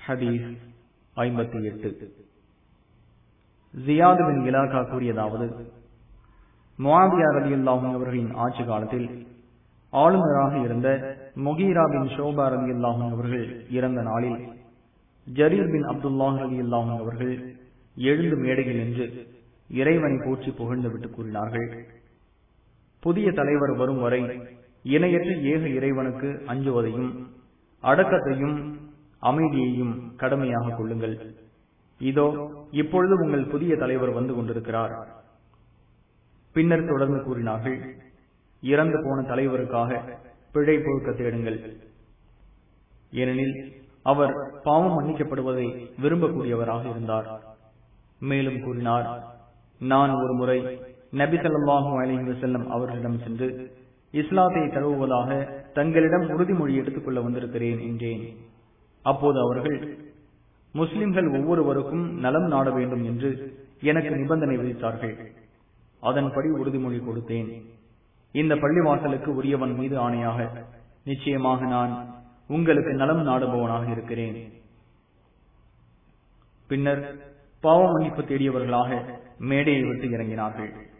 ஹதீஸ் ஐம்பத்தி எட்டு ஜியாது பின் இலாகா கூறியதாவது முவாபியா ரதி அல்லாஹும் அவர்களின் ஆட்சி காலத்தில் ஆளுநராக இருந்த மொகீரா பின் ஷோபா ரதி அல்லாஹும் அவர்கள் இறந்த நாளில் ஜரீர் பின் அப்துல்லாஹ் ரதி அல்லாஹும் அவர்கள் எழுந்து மேடையில் என்று இறைவனை போற்றி புகழ்ந்து விட்டு கூறினார்கள் புதிய தலைவர் வரும் வரை இணையற்ற ஏக இறைவனுக்கு அஞ்சுவதையும் அடக்கத்தையும் அமைதியையும் கடமையாக கொள்ளுங்கள் இதோ இப்பொழுது உங்கள் புதிய தலைவர் வந்து கொண்டிருக்கிறார் பின்னர் தொடர்ந்து கூறினார்கள் இறந்து போன தலைவருக்காக பிழை பொறுக்க தேடுங்கள் ஏனெனில் அவர் பாவம் மன்னிக்கப்படுவதை விரும்பக்கூடியவராக இருந்தார் மேலும் கூறினார் நான் ஒரு முறை நபி சொல்லாஹு அலிஹி செல்லம் அவர்களிடம் சென்று இஸ்லாத்தை தழுவுவதாக தங்களிடம் உறுதிமொழி எடுத்துக் கொள்ள வந்திருக்கிறேன் என்றேன் அப்போது அவர்கள் முஸ்லிம்கள் ஒவ்வொருவருக்கும் நலம் நாட வேண்டும் என்று எனக்கு நிபந்தனை விதித்தார்கள் அதன்படி உறுதிமொழி கொடுத்தேன் இந்த பள்ளிவாசலுக்கு உரியவன் மீது ஆணையாக நிச்சயமாக நான் உங்களுக்கு நலம் நாடுபவனாக இருக்கிறேன் பின்னர் பாவ மன்னிப்பு தேடியவர்களாக மேடையை விட்டு இறங்கினார்கள்